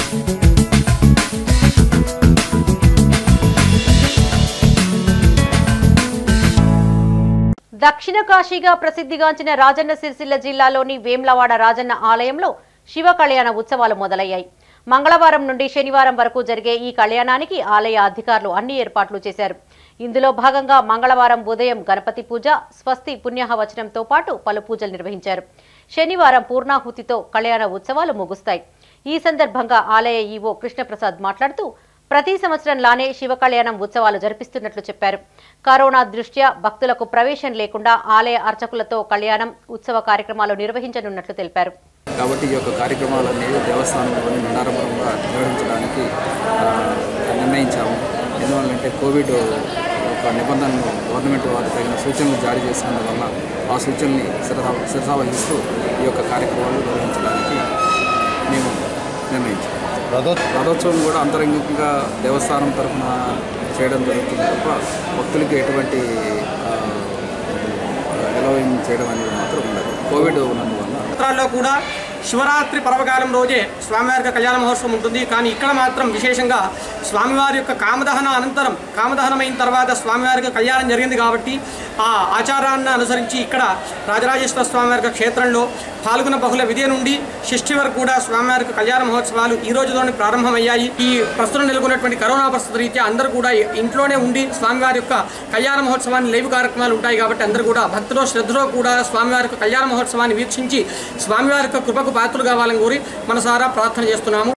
దక్షిణ కాశీగా ప్రసిద్ధిగాంచిన రాజన్న సిరిసిల్ల జిల్లాలోని వేమ్లవాడ రాజన్న ఆలయంలో శివ కళ్యాణ ఉత్సవాలు మొదలయ్యాయి మంగళవారం నుండి శనివారం వరకు జరిగే ఈ కళ్యాణానికి ఆలయ అధికారులు అన్ని ఏర్పాట్లు చేశారు ఇందులో భాగంగా మంగళవారం ఉదయం గణపతి పూజ స్వస్తి పుణ్యహవచనంతో పాటు పలు పూజలు నిర్వహించారు శనివారం పూర్ణాహుతితో కళ్యాణ ఉత్సవాలు ముగుస్తాయి ఈ సందర్భంగా ఆలయ ఈవో కృష్ణప్రసాద్ మాట్లాడుతూ ప్రతి సంవత్సరంలానే శివ కళ్యాణం ఉత్సవాలు జరిపిస్తున్నట్లు చెప్పారు కరోనా దృష్ట్యా భక్తులకు ప్రవేశం లేకుండా ఆలయ అర్చకులతో కళ్యాణం ఉత్సవ కార్యక్రమాలు నిర్వహించనున్నట్లు తెలిపారు కాబట్టి ఈ యొక్క కార్యక్రమాలన్నీ దేవస్థానంలోని నిడారంభంగా నిర్వహించడానికి ఆ, నిర్ణయించాము ఎందువల్లంటే కోవిడ్ ఒక నిబంధనలు గవర్నమెంట్ వారు తగిన సూచనలు జారీ చేసినందువల్ల ఆ సూచనల్ని శిరసా శిరసావహిస్తూ ఈ యొక్క కార్యక్రమాలు నిర్వహించడానికి మేము నిర్ణయించాము రథోత్సవం కూడా అంతరంగికంగా దేవస్థానం తరఫున చేయడం జరుగుతుంది తప్ప భక్తులకి ఎటువంటి ఎలవింగ్ చేయడం అనేది మాత్రం ఉండదు కోవిడ్ ఉన్నందువల్ల క్షేత్రాల్లో కూడా శివరాత్రి పర్వకాలం రోజే స్వామివారి యొక్క కళ్యాణ మహోత్సవం ఉంటుంది కానీ ఇక్కడ మాత్రం విశేషంగా స్వామివారి యొక్క కామదహన అనంతరం కామదహనం అయిన తర్వాత స్వామివారి యొక్క కళ్యాణం జరిగింది కాబట్టి ఆ ఆచారాన్ని అనుసరించి ఇక్కడ రాజరాజేశ్వర స్వామివారి యొక్క క్షేత్రంలో పాల్గొన బహుళ విధి నుండి షష్ఠి వరకు కూడా స్వామివారి యొక్క కళ్యాణ మహోత్సవాలు ఈ రోజులోనే ప్రారంభమయ్యాయి ఈ ప్రస్తుతం నెలకొన్నటువంటి కరోనా పరిస్థితి రీత్యా అందరూ కూడా ఇంట్లోనే ఉండి స్వామివారి యొక్క కళ్యాణ మహోత్సవాన్ని లైవ్ కార్యక్రమాలు ఉంటాయి కాబట్టి అందరూ కూడా భక్తులు శ్రద్ధలో కూడా స్వామివారి యొక్క కళ్యాణ మహోత్సవాన్ని వీక్షించి స్వామివారి యొక్క కృపకు పాత్రలు కావాలని కోరి మనసారా ప్రార్థన చేస్తున్నాము